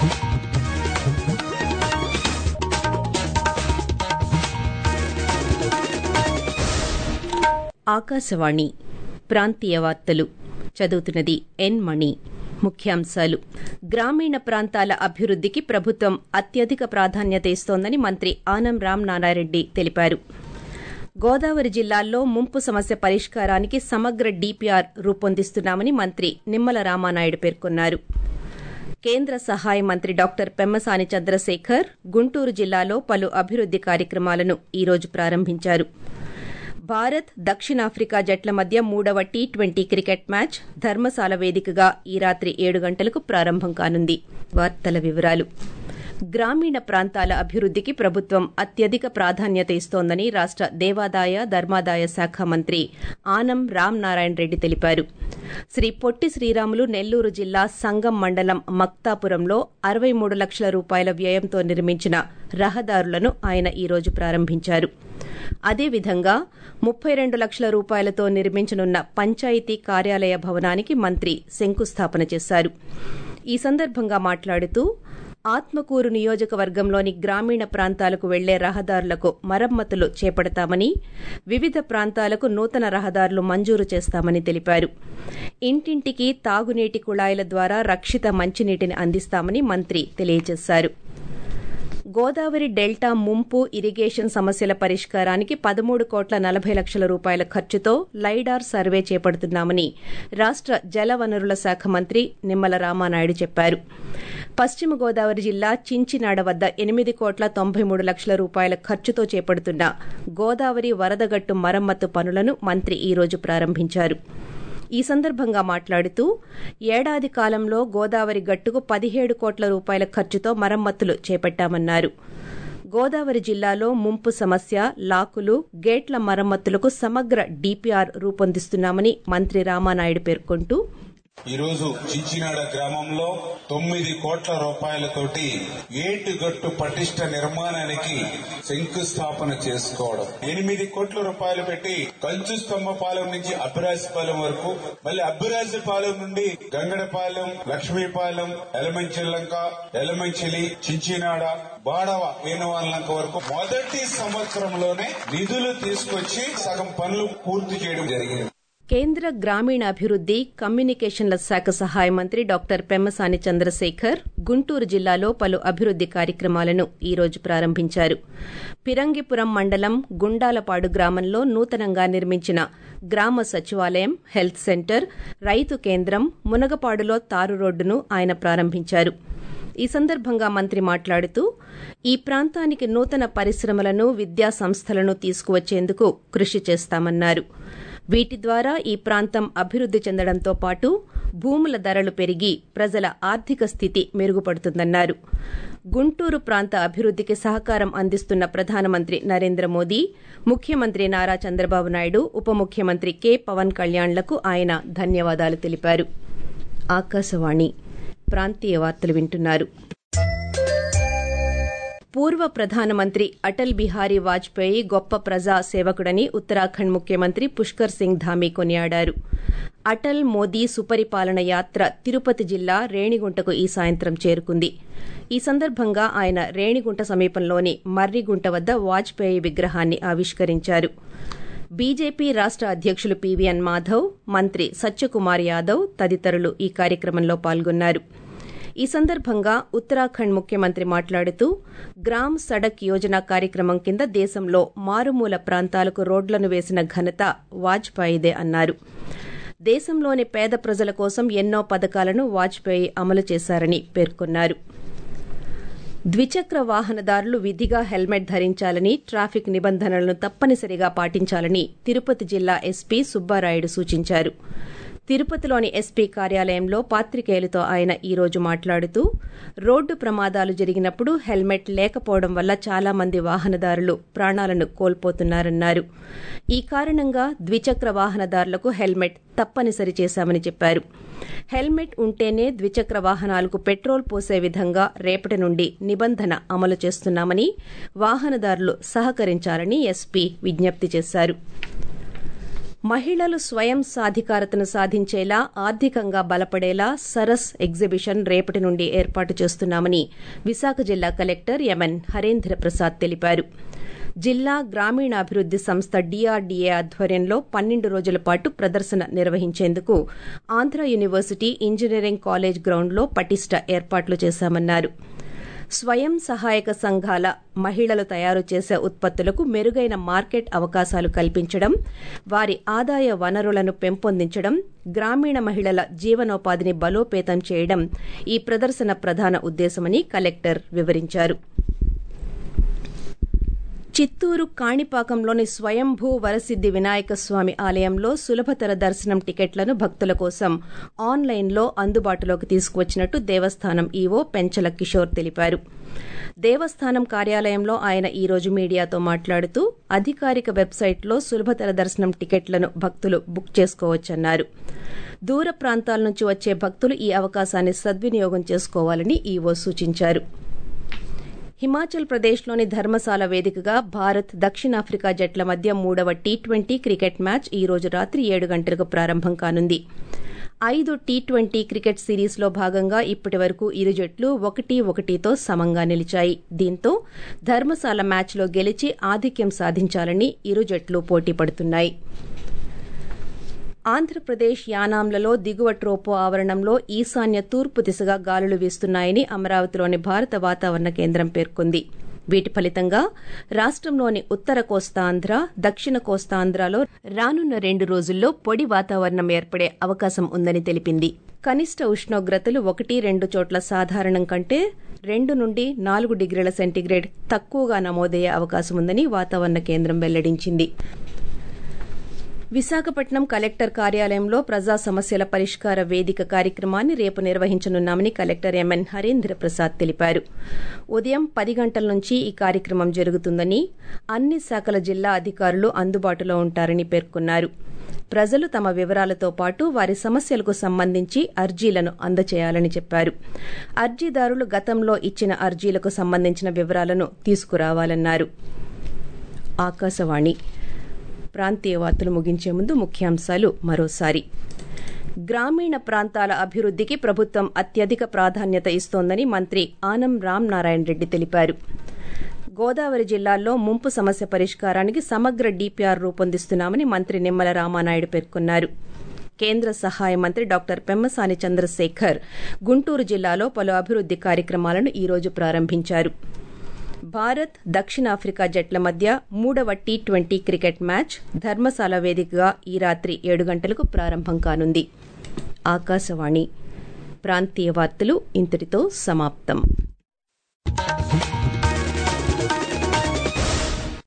ఆకాశవాణి ప్రాంతీయ వార్తలు చదువుతున్నది ఎన్ మణి ముఖ్యాంశాలు గ్రామీణ ప్రాంతాల అభివృద్దికి ప్రభుత్వం అత్యధిక ప్రాధాన్యత ఇస్తోందని మంత్రి ఆనం రామనారాయణరెడ్డి తెలిపారు గోదావరి జిల్లాల్లో ముంపు సమస్య పరిష్కారానికి సమగ్ర డీపీఆర్ రూపొందిస్తున్నామని మంత్రి నిమ్మల రామానాయుడు పేర్కొన్నారు కేంద్ర సహాయ మంత్రి డాక్టర్ పెమ్మసాని చంద్రశేఖర్ గుంటూరు జిల్లాలో పలు అభివృద్ది కార్యక్రమాలను ఈరోజు ప్రారంభించారు భారత్ దక్షిణాఫ్రికా జట్ల మధ్య మూడవ T twenty cricket match Dharamshala వేదికగా ఈ రాత్రి ఏడు గంటలకు ప్రారంభం కానుంది వార్తల వివరాలు గ్రామీణ ప్రాంతాల అభివృద్దికి ప్రభుత్వం అత్యధిక ప్రాధాన్యత ఇస్తోందని రాష్ట దేవాదాయ ధర్మాదాయ శాఖ మంత్రి ఆనం రామనారాయణ రెడ్డి తెలిపారు శ్రీ పొట్టి శ్రీరాములు నెల్లూరు జిల్లా సంగం మండలం మక్తాపురంలో అరవై మూడు లక్షల రూపాయల వ్యయంతో నిర్మించిన రహదారులను ఆయన ఈరోజు ప్రారంభించారు అదేవిధంగా ముప్పై రెండు లక్షల రూపాయలతో నిర్మించనున్న పంచాయతీ కార్యాలయ భవనానికి మంత్రి శంకుస్థాపన చేశారు ఈ సందర్భంగా మాట్లాడుతూ ఆత్మకూరు నియోజకవర్గంలోని గ్రామీణ ప్రాంతాలకు వెళ్లే రహదారులకు మరమ్మతులు చేపడతామని వివిధ ప్రాంతాలకు నూతన రహదారులు మంజూరు చేస్తామని తెలిపారు ఇంటింటికి తాగునీటి కుళాయిల ద్వారా రక్షిత మంచినీటిని అందిస్తామని మంత్రి తెలియజేశారు గోదావరి డెల్టా ముంపు ఇరిగేషన్ సమస్యల పరిష్కారానికి పదమూడు కోట్ల నలభై లక్షల రూపాయల ఖర్చుతో లైడార్ సర్వే చేపడుతున్నామని రాష్ట జలవనరుల శాఖ మంత్రి నిమ్మల రామానాయుడు చెప్పారు పశ్చిమ గోదావరి జిల్లా చించినాడ వద్ద ఎనిమిది కోట్ల తొంభై మూడు లక్షల రూపాయల ఖర్చుతో చేపడుతున్న గోదావరి వరదగట్టు మరమ్మతు పనులను మంత్రి ఈరోజు ప్రారంభించారు ఈ సందర్భంగా మాట్లాడుతూ ఏడాది కాలంలో గోదావరి గట్టుకు పదిహేడు కోట్ల రూపాయల ఖర్చుతో మరమ్మతులు చేపట్టామన్నారు గోదావరి జిల్లాలో ముంపు సమస్య లాకులు గేట్ల మరమ్మతులకు సమగ్ర డీపీఆర్ రూపొందిస్తున్నామని మంత్రి రామానాయుడు పేర్కొంటూ ఈ రోజు చించినాడ గ్రామంలో తొమ్మిది కోట్ల రూపాయలతోటి ఏటుగట్టు పటిష్ట నిర్మాణానికి శంకుస్థాపన చేసుకోవడం ఎనిమిది కోట్ల రూపాయలు పెట్టి కంచు స్తంభపాలెం నుంచి అబ్బరాజపాలెం వరకు మళ్ళీ అబ్బరాజపాలెం నుండి గంగడపాలెం లక్ష్మీపాలెం ఎలమంచిల్లంక ఎలమంచిలి చించినాడ బాడవ వేణువాళ్ళంక వరకు మొదటి సంవత్సరంలోనే నిధులు తీసుకొచ్చి సగం పనులు పూర్తి చేయడం జరిగింది కేంద్ర గ్రామీణాభివృద్ది కమ్యూనికేషన్ల శాఖ సహాయ మంత్రి డాక్టర్ పెమ్మసాని చంద్రశేఖర్ గుంటూరు జిల్లాలో పలు అభివృద్ది కార్యక్రమాలను ఈరోజు ప్రారంభించారు పిరంగిపురం మండలం గుండాలపాడు గ్రామంలో నూతనంగా నిర్మించిన గ్రామ సచివాలయం హెల్త్ సెంటర్ రైతు కేంద్రం మునగపాడులో తారు రోడ్డును ఆయన ప్రారంభించారు ఈ సందర్భంగా మంత్రి మాట్లాడుతూ ఈ ప్రాంతానికి నూతన పరిశ్రమలను విద్యా సంస్థలను తీసుకువచ్చేందుకు కృషి చేస్తామన్నారు వీటి ద్వారా ఈ ప్రాంతం అభివృద్ది చెందడంతో పాటు భూముల ధరలు పెరిగి ప్రజల ఆర్థిక స్థితి మెరుగుపడుతుందన్నారు గుంటూరు ప్రాంత అభివృద్దికి సహకారం అందిస్తున్న ప్రధానమంత్రి నరేంద్ర మోదీ ముఖ్యమంత్రి నారా చంద్రబాబు నాయుడు ఉప ముఖ్యమంత్రి కె పవన్ కళ్యాణ్లకు ఆయన ధన్యవాదాలు తెలిపారు ఆకాశవాణి ప్రాంతీయ వార్తలు వింటున్నారు పూర్వ ప్రధానమంత్రి అటల్ బిహారీ వాజ్పేయి గొప్ప ప్రజా సేవకుడని ఉత్తరాఖండ్ ముఖ్యమంత్రి పుష్కర్ సింగ్ ధామీ కొనియాడారు అటల్ మోదీ సుపరిపాలన యాత్ర తిరుపతి జిల్లా రేణిగుంటకు ఈ సాయంత్రం చేరుకుంది ఈ సందర్భంగా ఆయన రేణిగుంట సమీపంలోని మర్రిగుంట వద్ద వాజ్పేయి విగ్రహాన్ని ఆవిష్కరించారు బీజేపీ రాష్ట అధ్యకులు పీవీఎన్ మాధవ్ మంత్రి సత్యకుమార్ యాదవ్ తదితరులు ఈ కార్యక్రమంలో పాల్గొన్నారు ఈ సందర్భంగా ఉత్తరాఖండ్ ముఖ్యమంత్రి మాట్లాడుతూ గ్రామ్ సడక్ యోజన కార్యక్రమం కింద దేశంలో మారుమూల ప్రాంతాలకు రోడ్లను వేసిన ఘనత వాజ్పేయిదే అన్నారు దేశంలోని పేద ప్రజల కోసం ఎన్నో పథకాలను వాజ్పేయి అమలు చేశారని పేర్కొన్నారు ద్విచక్ర వాహనదారులు విధిగా హెల్మెట్ ధరించాలని ట్రాఫిక్ నిబంధనలను తప్పనిసరిగా పాటించాలని తిరుపతి జిల్లా ఎస్పీ సుబ్బారాయుడు సూచించారు తిరుపతిలోని ఎస్పీ కార్యాలయంలో పాత్రికేయులతో ఆయన ఈ రోజు మాట్లాడుతూ రోడ్డు ప్రమాదాలు జరిగినప్పుడు హెల్మెట్ లేకపోవడం వల్ల చాలా మంది వాహనదారులు ప్రాణాలను కోల్పోతున్నారన్నారు ఈ కారణంగా ద్విచక్ర వాహనదారులకు హెల్మెట్ తప్పనిసరి చేశామని చెప్పారు హెల్మెట్ ఉంటేనే ద్విచక్ర వాహనాలకు పెట్రోల్ పోసే విధంగా రేపటి నుండి నిబంధన అమలు చేస్తున్నామని వాహనదారులు సహకరించాలని ఎస్పీ విజ్ఞప్తి చేశారు మహిళలు స్వయం సాధికారతను సాధించేలా ఆర్థికంగా బలపడేలా సరస్ ఎగ్జిబిషన్ రేపటి నుండి ఏర్పాటు చేస్తున్నామని విశాఖ జిల్లా కలెక్టర్ ఎంఎన్ హరేంద్ర ప్రసాద్ తెలిపారు జిల్లా గ్రామీణాభివృద్ది సంస్థ డీఆర్డీఏ ఆధ్వర్యంలో పన్నెండు రోజుల పాటు ప్రదర్శన నిర్వహించేందుకు ఆంధ్ర యూనివర్సిటీ ఇంజనీరింగ్ కాలేజ్ గ్రౌండ్లో పటిష్ట ఏర్పాట్లు చేశామన్నారు స్వయం సహాయక సంఘాల మహిళలు తయారు చేసే ఉత్పత్తులకు మెరుగైన మార్కెట్ అవకాశాలు కల్పించడం వారి ఆదాయ వనరులను పెంపొందించడం గ్రామీణ మహిళల జీవనోపాధిని బలోపేతం చేయడం ఈ ప్రదర్శన ప్రధాన ఉద్దేశమని కలెక్టర్ వివరించారు చిత్తూరు కాణిపాకంలోని స్వయంభూ వరసిద్ది వినాయక స్వామి ఆలయంలో సులభతర దర్శనం టికెట్లను భక్తుల కోసం ఆన్లైన్లో అందుబాటులోకి తీసుకువచ్చినట్టు దేవస్థానం ఈవో పెంచల కిషోర్ తెలిపారు దేవస్థానం కార్యాలయంలో ఆయన ఈ రోజు మీడియాతో మాట్లాడుతూ అధికారిక వెబ్సైట్లో సులభతర దర్శనం టికెట్లను భక్తులు బుక్ చేసుకోవచ్చన్నారు దూర ప్రాంతాల నుంచి వచ్చే భక్తులు ఈ అవకాశాన్ని సద్వినియోగం చేసుకోవాలని ఈవో సూచించారు హిమాచల్ ప్రదేశ్లోని ధర్మశాల వేదికగా భారత్ దక్షిణాఫ్రికా జట్ల మధ్య మూడవ టీ ట్వంటీ క్రికెట్ మ్యాచ్ ఈ రోజు రాత్రి ఏడు గంటలకు ప్రారంభం కానుంది ఐదు టీ ట్వంటీ క్రికెట్ సిరీస్లో భాగంగా ఇప్పటి వరకు ఇరు జట్లు ఒకటి ఒకటితో సమంగా నిలిచాయి దీంతో ధర్మశాల మ్యాచ్లో గెలిచి ఆధిక్యం సాధించాలని ఇరు జట్లు పోటీ పడుతున్నాయి ఆంధ్రప్రదేశ్ యానాంలలో దిగువ ట్రోపో ఆవరణంలో ఈశాన్య తూర్పు దిశగా గాలులు వీస్తున్నాయని అమరావతిలోని భారత వాతావరణ కేంద్రం పేర్కొంది వీటి ఫలితంగా రాష్టంలోని ఉత్తర కోస్తాంధ్ర దక్షిణ కోస్తాంధ్రలో రానున్న రెండు రోజుల్లో పొడి వాతావరణం ఏర్పడే అవకాశం ఉందని తెలిపింది కనిష్ట ఉష్ణోగ్రతలు ఒకటి రెండు చోట్ల సాధారణం కంటే రెండు నుండి నాలుగు డిగ్రీల సెంటీగ్రేడ్ తక్కువగా నమోదయ్యే అవకాశం ఉందని వాతావరణ కేంద్రం వెల్లడించింది విశాఖపట్నం కలెక్టర్ కార్యాలయంలో ప్రజా సమస్యల పరిష్కార వేదిక కార్యక్రమాన్ని రేపు నిర్వహించనున్నామని కలెక్టర్ ఎంఎన్ హరేంద్ర ప్రసాద్ తెలిపారు ఉదయం పది గంటల నుంచి ఈ కార్యక్రమం జరుగుతుందని అన్ని శాఖల జిల్లా అధికారులు అందుబాటులో ఉంటారని పేర్కొన్నారు ప్రజలు తమ వివరాలతో పాటు వారి సమస్యలకు సంబంధించి అర్జీలను అందచేయాలని చెప్పారు అర్జీదారులు గతంలో ఇచ్చిన అర్జీలకు సంబంధించిన వివరాలను తీసుకురావాలన్నారు ఆకాశవాణి ప్రాంతీయ వార్తలు ముగించే ముందు ముఖ్యాంశాలు మరోసారి గ్రామీణ ప్రాంతాల అభివృద్దికి ప్రభుత్వం అత్యధిక ప్రాధాన్యత ఇస్తోందని మంత్రి ఆనం రామనారాయణ రెడ్డి తెలిపారు గోదావరి జిల్లాల్లో ముంపు సమస్య పరిష్కారానికి సమగ్ర డీపీఆర్ రూపొందిస్తున్నామని మంత్రి నిమ్మల రామానాయుడు పేర్కొన్నారు కేంద్ర సహాయ మంత్రి డాక్టర్ పెమ్మసాని చంద్రశేఖర్ గుంటూరు జిల్లాలో పలు అభివృద్ది కార్యక్రమాలను ఈ రోజు ప్రారంభించారు భారత్ దక్షిణాఫ్రికా జట్ల మధ్య మూడవ T twenty cricket match Dharamshala వేదికగా ఈ రాత్రి ఏడు గంటలకు ప్రారంభం కానుంది ఆకాశవాణి ప్రాంతీయ వార్తలు ఇంతటితో సమాప్తం